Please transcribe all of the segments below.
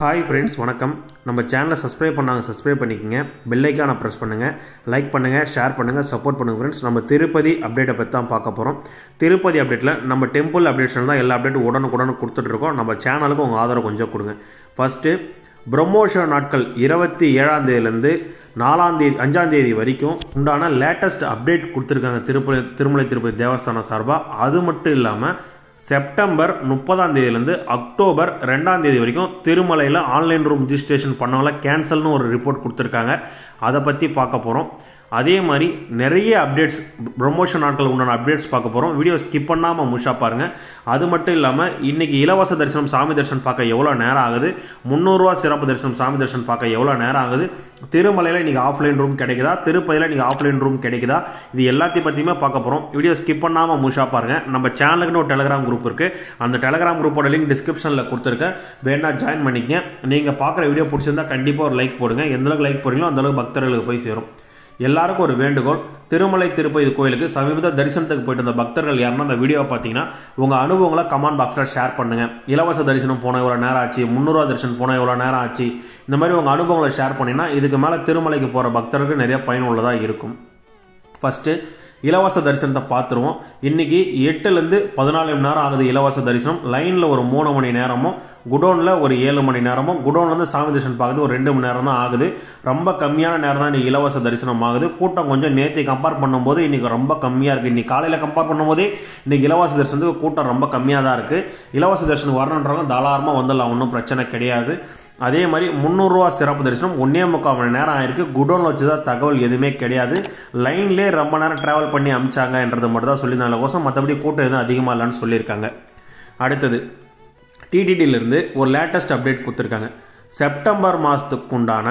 hi friends வணக்கம் நம்ம சேனலை சப்ஸ்கிரைப் பண்ணாங்க சப்ஸ்கிரைப் பண்ணிக்கோங்க பெல்லைக்கான ப்ரெஸ் பண்ணுங்கள் லைக் பண்ணுங்கள் ஷேர் பண்ணுங்கள் சப்போர்ட் பண்ணுங்கள் ஃப்ரெண்ட்ஸ் நம்ம திருப்பதி அப்டேட்டை பற்றி தான் பார்க்க போகிறோம் திருப்பதி அப்டேட்டில் நம்ம டெம்பிள் அப்டேஷன் தான் எல்லா அப்டேட்டும் உடனுக்குடன் கொடுத்துட்ருக்கோம் நம்ம சேனலுக்கு உங்கள் ஆதரவு கொஞ்சம் கொடுங்க ஃபஸ்ட்டு பிரம்மோஷ நாட்கள் இருபத்தி ஏழாம் தேதியிலேருந்து நாலாம் தேதி அஞ்சாம் தேதி வரைக்கும் உண்டான லேட்டஸ்ட் அப்டேட் கொடுத்துருக்காங்க திருப்பதி திருமலை திருப்பதி தேவஸ்தானம் சார்பாக அது மட்டும் இல்லாமல் செப்டம்பர் முப்பதாம் தேதியிலேருந்து அக்டோபர் ரெண்டாம் தேதி வரைக்கும் திருமலையில் ஆன்லைன் ரூம் ரிஜிஸ்ட்ரேஷன் பண்ணவங்கள கேன்சல்னு ஒரு ரிப்போர்ட் கொடுத்துருக்காங்க அதை பற்றி பார்க்க போகிறோம் அதே மாதிரி நிறைய அப்டேட்ஸ் ப்ரொமோஷன் நாட்கள் உண்டான அப்டேட்ஸ் பார்க்க போகிறோம் வீடியோ ஸ்கிப் பண்ணாமல் முஷா பாருங்கள் அது மட்டும் இல்லாமல் இன்றைக்கி இலவச தரிசனம் சாமி தரிசனம் பார்க்க எவ்வளோ நேரம் ஆகுது முந்நூறுரூவா சிறப்பு தரிசனம் சாமி தரிசனம் பார்க்க எவ்வளோ நேரம் ஆகுது திருமலையில் இன்றைக்கி ஆஃப்லைன் ரூம் கிடைக்குதா திருப்பதியில் இன்றைக்கி ஆஃப்லைன் ரூம் கிடைக்குதா இது எல்லாத்தையும் பற்றியுமே பார்க்க போகிறோம் வீடியோ ஸ்கிப் பண்ணாமல் முஷா பாருங்கள் நம்ம சேனலுக்குன்னு ஒரு டெலகிராம் குரூப் இருக்குது அந்த டெலகிராம் குரூப்போட லிங்க் டிஸ்கிரிப்ஷனில் கொடுத்துருக்கேன் வேணா ஜாயின் பண்ணிக்கங்க நீங்கள் பார்க்குற வீடியோ பிடிச்சிருந்தா கண்டிப்பாக ஒரு லைக் போடுங்க எந்தளவுக்கு லைக் போடுறீங்களோ அந்தளவுக்கு பக்தர்களுக்கு போய் சேரும் எல்லாருக்கும் ஒரு வேண்டுகோள் திருமலை திருப்பதி கோயிலுக்கு சமீப தரிசனத்துக்கு போயிட்டு வந்த பக்தர்கள் யாருன்னா அந்த வீடியோவை பார்த்தீங்கன்னா உங்கள் அனுபவங்களை கமெண்ட் பாக்ஸில் ஷேர் பண்ணுங்கள் இலவச தரிசனம் போன எவ்வளோ நேரம் ஆச்சு முந்நூறுவா தரிசனம் போன எவ்வளோ நேரம் ஆச்சு இந்த மாதிரி உங்கள் அனுபவங்களை ஷேர் பண்ணிங்கன்னா இதுக்கு மேலே திருமலைக்கு போகிற பக்தர்களுக்கு நிறைய பயனுள்ளதாக இருக்கும் ஃபஸ்ட்டு இலவச தரிசனத்தை பார்த்துருவோம் இன்றைக்கி எட்டுலேருந்து பதினாலு மணி நேரம் ஆகுது இலவச தரிசனம் லைனில் ஒரு மூணு மணி நேரமும் குடோனில் ஒரு ஏழு மணி நேரமும் குடோன்லேருந்து சாமி தரிசனம் பார்க்குறது ஒரு ரெண்டு மணி நேரம் தான் ஆகுது ரொம்ப கம்மியான நேரம் தான் இன்றைக்கி இலவச தரிசனம் ஆகுது கூட்டம் கொஞ்சம் நேற்று கம்பேர் பண்ணும்போது இன்றைக்கி ரொம்ப கம்மியாக இருக்குது இன்றைக்கி காலையில் கம்பேர் பண்ணும்போதே இன்றைக்கி இலவச தரிசனத்துக்கு கூட்டம் ரொம்ப கம்மியாக தான் இருக்குது இலவச தரிசனம் வரணுன்றவங்க தாராளமாக வந்துடலாம் ஒன்றும் பிரச்சனை கிடையாது அதே மாதிரி முந்நூறுரூவா சிறப்பு தரிசனம் ஒன்றே முக்கால் மணி நேரம் ஆயிருக்கு குடோனில் வச்சு தான் தகவல் எதுவுமே கிடையாது லைன்லேயே ரொம்ப நேரம் ட்ராவல் பண்ணி அமிச்சாங்கன்றது மட்டும் தான் சொல்லியிருந்தாங்க கோசம் மற்றபடி கூட்டம் எதுவும் அதிகமாக இல்லைன்னு சொல்லியிருக்காங்க அடுத்தது டிடிடியிலேருந்து ஒரு லேட்டஸ்ட் அப்டேட் கொடுத்துருக்காங்க செப்டம்பர் மாதத்துக்கு உண்டான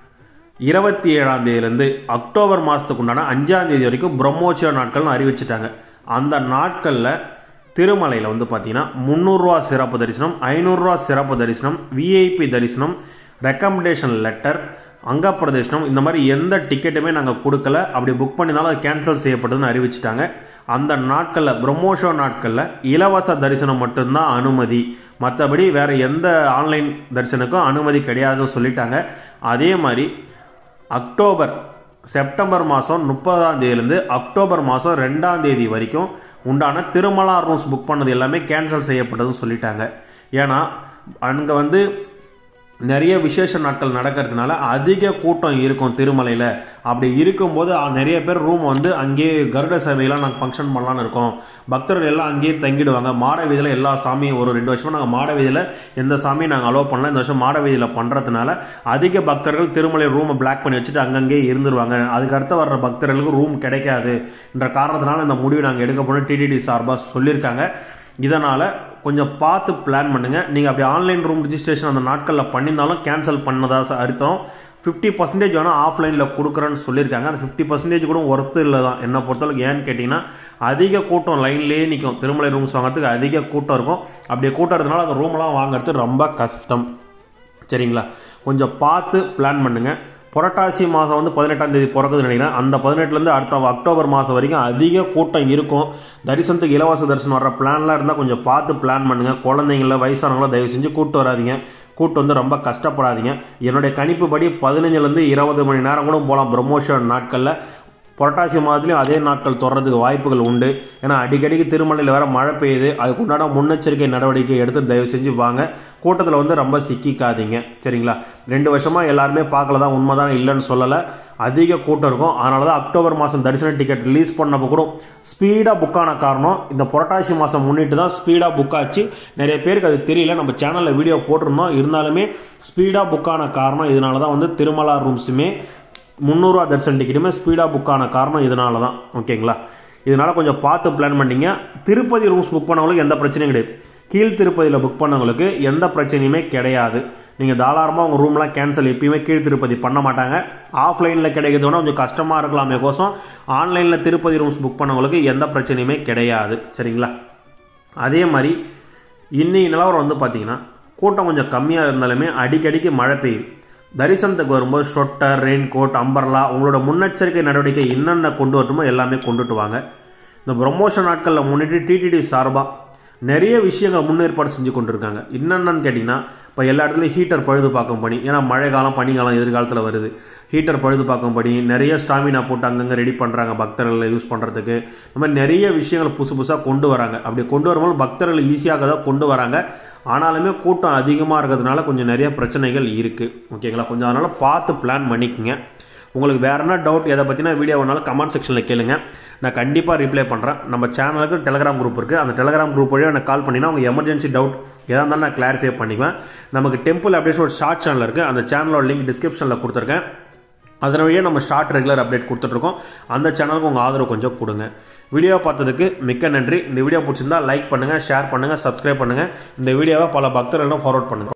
இருபத்தி ஏழாம் தேதியிலேருந்து அக்டோபர் மாதத்துக்கு உண்டான அஞ்சாம் தேதி வரைக்கும் பிரம்மோற்சவ நாட்கள்னு அறிவிச்சிட்டாங்க அந்த நாட்களில் திருமலையில் வந்து பார்த்தீங்கன்னா முந்நூறுரூவா சிறப்பு தரிசனம் ஐநூறுரூவா சிறப்பு தரிசனம் விஐபி தரிசனம் ரெக்கமெண்டேஷன் லெட்டர் அங்க பிரதேசனம் இந்த மாதிரி எந்த டிக்கெட்டுமே நாங்கள் கொடுக்கல அப்படி புக் பண்ணினாலும் அது கேன்சல் செய்யப்பட்டதுன்னு அறிவிச்சிட்டாங்க அந்த நாட்களில் பிரம்மோஷோ நாட்களில் இலவச தரிசனம் மட்டும்தான் அனுமதி மற்றபடி வேறு எந்த ஆன்லைன் தரிசனுக்கும் அனுமதி கிடையாதுன்னு சொல்லிட்டாங்க அதே மாதிரி அக்டோபர் செப்டம்பர் மாதம் முப்பதாம் தேதியிலேருந்து அக்டோபர் மாதம் ரெண்டாம் தேதி வரைக்கும் உண்டான திருமலா ரூம்ஸ் புக் பண்ணது எல்லாமே கேன்சல் செய்யப்பட்டதுன்னு சொல்லிட்டாங்க ஏன்னா அங்கே வந்து நிறைய விசேஷ நாட்கள் நடக்கிறதுனால அதிக கூட்டம் இருக்கும் திருமலையில் அப்படி இருக்கும்போது நிறைய பேர் ரூம் வந்து அங்கேயே கருட சேவையெல்லாம் நாங்கள் ஃபங்க்ஷன் பண்ணலான்னு இருக்கோம் பக்தர்கள் எல்லாம் அங்கேயே தங்கிடுவாங்க மாட வீதியில் எல்லா சாமியும் ஒரு ரெண்டு வருஷமாக நாங்கள் மாட வீதியில் எந்த சாமியும் நாங்கள் அலோவ் பண்ணல இந்த வருஷம் மாட வீதியில் பண்ணுறதுனால அதிக பக்தர்கள் திருமலை ரூமை பிளாக் பண்ணி வச்சுட்டு அங்கங்கே இருந்துருவாங்க அதுக்கு அடுத்து வர்ற பக்தர்களுக்கு ரூம் கிடைக்காது என்ற காரணத்தினால இந்த முடிவு நாங்கள் எடுக்க போன டிடிடி சார்பாக சொல்லியிருக்காங்க இதனால் கொஞ்சம் பார்த்து பிளான் பண்ணுங்கள் நீங்கள் அப்படி ஆன்லைன் ரூம் ரிஜிஸ்ட்ரேஷன் அந்த நாட்களில் பண்ணியிருந்தாலும் கேன்சல் பண்ணதாக அர்த்தம் ஃபிஃப்டி பர்சன்டேஜ் வேணால் ஆஃப்லைனில் கொடுக்குறேன்னு சொல்லியிருக்காங்க அந்த ஃபிஃப்டி பர்சன்டேஜ் கூட ஒர்த்து இல்லை தான் என்னை பொறுத்தளவுக்கு ஏன்னு கேட்டிங்கன்னா அதிக கூட்டம் லைன்லேயே நிற்கும் திருமலை ரூம்ஸ் வாங்குறதுக்கு அதிக கூட்டம் இருக்கும் அப்படி கூட்டம் இருக்கிறதுனால அந்த ரூம்லாம் வாங்குறது ரொம்ப கஷ்டம் சரிங்களா கொஞ்சம் பார்த்து பிளான் பண்ணுங்கள் புரட்டாசி மாதம் வந்து பதினெட்டாம் தேதி பிறக்குதுன்னு நினைக்கிறேன் அந்த பதினெட்டுலேருந்து அடுத்த அக்டோபர் மாதம் வரைக்கும் அதிக கூட்டம் இருக்கும் தரிசனத்துக்கு இலவச தரிசனம் வர்ற பிளான்லாம் இருந்தால் கொஞ்சம் பார்த்து பிளான் பண்ணுங்கள் குழந்தைங்கள வயசானவங்கள தயவு செஞ்சு கூட்டு வராதிங்க கூட்டு வந்து ரொம்ப கஷ்டப்படாதீங்க என்னுடைய கணிப்புப்படி பதினஞ்சுலேருந்து இருபது மணி நேரம் கூட போகலாம் ப்ரமோஷன் நாட்களில் புரட்டாசி மாதத்துலேயும் அதே நாட்கள் தொடர்றதுக்கு வாய்ப்புகள் உண்டு ஏன்னா அடிக்கடிக்கு திருமலையில் வேறு மழை பெய்யுது அதுக்கு உண்டான முன்னெச்சரிக்கை நடவடிக்கை எடுத்து தயவு செஞ்சு வாங்க கூட்டத்தில் வந்து ரொம்ப சிக்கிக்காதீங்க சரிங்களா ரெண்டு வருஷமாக எல்லாருமே பார்க்கல தான் உண்மை தான் இல்லைன்னு சொல்லலை அதிக கூட்டம் இருக்கும் அதனால தான் அக்டோபர் மாதம் தரிசன டிக்கெட் ரிலீஸ் பண்ணப்போ கூட ஸ்பீடாக புக் ஆன காரணம் இந்த புரட்டாசி மாதம் முன்னிட்டு தான் ஸ்பீடாக புக் ஆச்சு நிறைய பேருக்கு அது தெரியல நம்ம சேனலில் வீடியோ போட்டிருந்தோம் இருந்தாலுமே ஸ்பீடாக புக் ஆன காரணம் இதனால தான் வந்து திருமலா ரூம்ஸுமே முந்நூறுரூவா தரிசன டிக்கெட்டுமே ஸ்பீடாக புக் ஆன காரணம் இதனால தான் ஓகேங்களா இதனால் கொஞ்சம் பார்த்து பிளான் பண்ணிங்க திருப்பதி ரூம்ஸ் புக் பண்ணவங்களுக்கு எந்த பிரச்சனையும் கிடையாது கீழ் திருப்பதியில் புக் பண்ணவங்களுக்கு எந்த பிரச்சனையுமே கிடையாது நீங்கள் தாராளமாக உங்கள் ரூம்லாம் கேன்சல் எப்பயுமே கீழ் திருப்பதி பண்ண மாட்டாங்க ஆஃப்லைனில் கிடைக்கிறது வேணால் கொஞ்சம் கஷ்டமாக இருக்கலாமே கோசம் ஆன்லைனில் திருப்பதி ரூம்ஸ் புக் பண்ணவங்களுக்கு எந்த பிரச்சனையுமே கிடையாது சரிங்களா அதே மாதிரி இன்னைக்கு நிலவரம் வந்து பார்த்தீங்கன்னா கூட்டம் கொஞ்சம் கம்மியாக இருந்தாலுமே அடிக்கடிக்கு மழை பெய்யுது தரிசனத்துக்கு வரும்போது ஸ்வெட்டர் ரெயின் கோட் அம்பர்லா உங்களோட முன்னெச்சரிக்கை நடவடிக்கை என்னென்ன கொண்டு வரணுமோ எல்லாமே கொண்டுட்டு வாங்க இந்த ப்ரொமோஷன் நாட்களில் முன்னிட்டு டிடிடி சார்பாக நிறைய விஷயங்கள் முன்னேற்பாடு செஞ்சு கொண்டிருக்காங்க என்னென்னு கேட்டிங்கன்னா இப்போ எல்லா இடத்துலையும் ஹீட்டர் பழுது பார்க்கும் பணி ஏன்னா மழை காலம் பனிக்காலம் எதிர்காலத்தில் வருது ஹீட்டர் பழுது பார்க்கும் பணி நிறைய ஸ்டாமினா போட்டு அங்கங்கே ரெடி பண்ணுறாங்க பக்தர்களை யூஸ் பண்ணுறதுக்கு இந்த மாதிரி நிறைய விஷயங்கள் புதுசு புதுசாக கொண்டு வராங்க அப்படி கொண்டு வரும்போது பக்தர்கள் ஈஸியாக தான் கொண்டு வராங்க ஆனாலுமே கூட்டம் அதிகமாக இருக்கிறதுனால கொஞ்சம் நிறைய பிரச்சனைகள் இருக்குது ஓகேங்களா கொஞ்சம் அதனால் பார்த்து பிளான் பண்ணிக்கோங்க உங்களுக்கு வேறு என்ன டவுட் எதை பற்றினா வீடியோ வேணாலும் கமெண்ட் செக்ஷனில் கேளுங்க நான் கண்டிப்பாக ரிப்ளை பண்ணுறேன் நம்ம சேனலுக்கு டெலகிராம் குரூப் இருக்குது அந்த டெலகிராம் குரூப் வழியாக எனக்கு கால் பண்ணினா உங்கள் எமர்ஜென்சி டவுட் எதாக இருந்தாலும் நான் கிளாரிஃபை பண்ணிக்குவேன் நமக்கு டெம்பிள் அப்டேட்ஸ் ஒரு ஷார்ட் சேனல் இருக்குது அந்த சேனலோட லிங்க் டிஸ்கிரிப்ஷனில் கொடுத்துருக்கேன் அதன் வழியாக நம்ம ஷார்ட் ரெகுலர் அப்டேட் கொடுத்துட்ருக்கோம் அந்த சேனலுக்கு உங்கள் ஆதரவு கொஞ்சம் கொடுங்க வீடியோ பார்த்ததுக்கு மிக்க நன்றி இந்த வீடியோ பிடிச்சிருந்தா லைக் பண்ணுங்கள் ஷேர் பண்ணுங்கள் சப்ஸ்கிரைப் பண்ணுங்கள் இந்த வீடியோவை பல பக்தர்களிடம் ஃபார்வர்ட் பண்ணுங்கள்